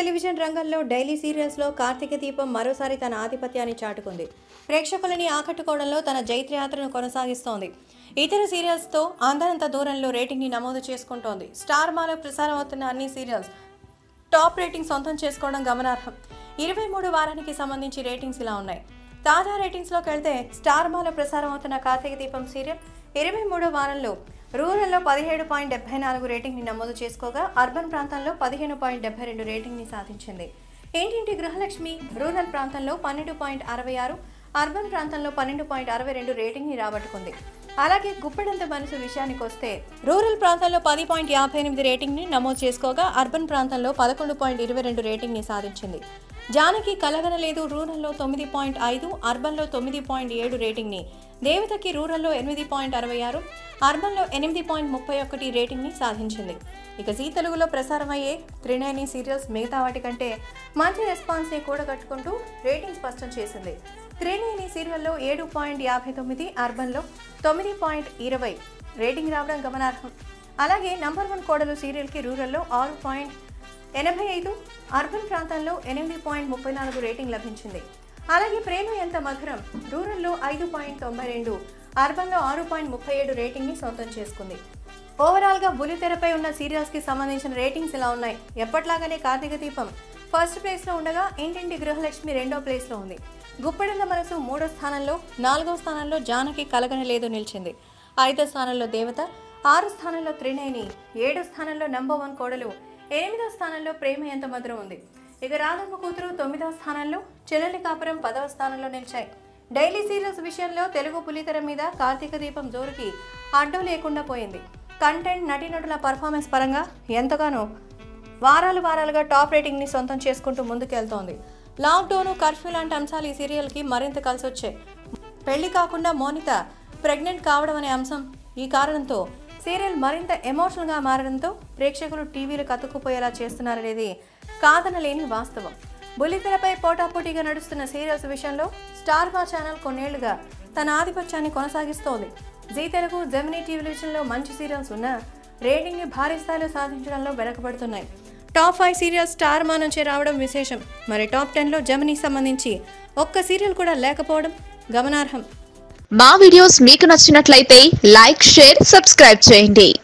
television రంగంలో daily సీరియల్స్లో కార్తీక దీపం మరోసారి తన ఆధిపత్యాన్ని చాటుకుంది ప్రేక్షకులని ఆకట్టుకోవడంలో తన జైత్రయాత్రను కొనసాగిస్తోంది ఇతర సీరియల్స్తో అందరంత దూరంలో రేటింగ్ని నమోదు చేసుకుంటోంది స్టార్ మాలో ప్రసారం అవుతున్న అన్ని సీరియల్స్ టాప్ రేటింగ్ సొంతం చేసుకోవడం గమనార్హం ఇరవై మూడు వారానికి సంబంధించి రేటింగ్స్ ఇలా ఉన్నాయి తాజా రేటింగ్స్లోకి వెళ్తే స్టార్ మాలో ప్రసారం అవుతున్న కార్తీక దీపం సీరియల్ ఇరవై మూడో వారంలో రూరల్లో పదిహేడు పాయింట్ డెబ్బై నాలుగు రేటింగ్ని నమోదు చేసుకోగా అర్బన్ ప్రాంతంలో పదిహేను పాయింట్ డెబ్బై రెండు రేటింగ్ని సాధించింది ఏంటింటి గృహలక్ష్మి రూరల్ ప్రాంతంలో పన్నెండు పాయింట్ అరవై ఆరు అర్బన్ ప్రాంతంలో పన్నెండు పాయింట్ అరవై రెండు రేటింగ్ని రాబట్టుకుంది అలాగే గుప్పెడంత మనసు విషయానికి వస్తే రూరల్ ప్రాంతంలో పది పాయింట్ యాభై ఎనిమిది రేటింగ్ని నమోదు చేసుకోగా అర్బన్ ప్రాంతంలో పదకొండు పాయింట్ ఇరవై రెండు రేటింగ్ని సాధించింది జానకి కలగనలేదు రూరల్లో తొమ్మిది పాయింట్ ఐదు అర్బన్లో తొమ్మిది పాయింట్ ఏడు రేటింగ్ని దేవతకి రూరల్లో ఎనిమిది పాయింట్ అరవై ఆరు అర్బన్లో ఎనిమిది పాయింట్ ముప్పై ఒకటి రేటింగ్ని సాధించింది ఇక జీ తెలుగులో ప్రసారమయ్యే త్రినేని సీరియల్స్ మిగతా వాటి కంటే మంచి రెస్పాన్స్ని కూడగట్టుకుంటూ రేటింగ్ స్పష్టం చేసింది త్రినేని సీరియల్లో ఏడు పాయింట్ యాభై తొమ్మిది అర్బన్లో తొమ్మిది పాయింట్ ఇరవై రేటింగ్ రావడం గమనార్హం అలాగే నంబర్ వన్ కోడలు సీరియల్కి రూరల్లో ఆరు పాయింట్ ఎనభై ఐదు అర్బన్ ప్రాంతాల్లో ఎనిమిది పాయింట్ ముప్పై నాలుగు రేటింగ్ లభించింది అలాగే ప్రేమ ఎంత మధురం రూరల్లో ఐదు పాయింట్ తొంభై రెండు అర్బన్లో ఆరు పాయింట్ ముప్పై ఏడు రేటింగ్ని సొంతం చేసుకుంది ఓవరాల్గా బులితెరపై ఉన్న సీరియల్స్కి సంబంధించిన రేటింగ్స్ ఇలా ఉన్నాయి ఎప్పట్లాగానే కార్తీక దీపం ఫస్ట్ ప్లేస్లో ఉండగా ఇంటింటి గృహలక్ష్మి రెండో ప్లేస్లో ఉంది గుప్పెడంద మనసు మూడో స్థానంలో నాలుగో స్థానంలో జానకి కలగనలేదు నిలిచింది ఐదో స్థానంలో దేవత ఆరు స్థానంలో త్రినేని ఏడో స్థానంలో నంబర్ వన్ కోడలు ఎనిమిదో స్థానంలో ప్రేమ ఎంత మధురం ఉంది ఇక రాధమ్మ కూతురు తొమ్మిదవ స్థానంలో చెల్లెలి కాపురం పదవ స్థానంలో నిలిచాయి డైలీ సీరియల్స్ విషయంలో తెలుగు పులితెర మీద కార్తీక దీపం జోరుకి అడ్డం లేకుండా పోయింది కంటెంట్ నటీనటుల పర్ఫార్మెన్స్ పరంగా ఎంతగానో వారాలు వారాలుగా టాప్ రేటింగ్ని సొంతం చేసుకుంటూ ముందుకెళ్తోంది లాక్డౌన్ కర్ఫ్యూ లాంటి అంశాలు ఈ సీరియల్కి మరింత కలిసి వచ్చాయి పెళ్లి కాకుండా మోనిత ప్రెగ్నెంట్ కావడం అనే అంశం ఈ కారణంతో సీరియల్ మరింత ఎమోషనల్గా మారడంతో ప్రేక్షకులు టీవీలు కతుక్కుపోయేలా చేస్తున్నారనేది కాదనలేని వాస్తవం బుల్లితెరపై పోటాపోటీగా నడుస్తున్న సీరియల్స్ విషయంలో స్టార్ మా ఛానల్ కొన్నేళ్లుగా తన ఆధిపత్యాన్ని కొనసాగిస్తోంది జీ తెలుగు జెమినీ టెలివిజన్లో మంచి సీరియల్స్ ఉన్నా రేటింగ్ని భారీ స్థాయిలో సాధించడంలో వెనకబడుతున్నాయి top five serials Star Maa నుంచే రావడం విశేషం మరి టాప్ టెన్లో జెమినీ సంబంధించి ఒక్క సీరియల్ కూడా లేకపోవడం గమనార్హం మా వీడియోస్ మీకు నచ్చినట్లయితే లైక్ షేర్ సబ్స్క్రైబ్ చేయండి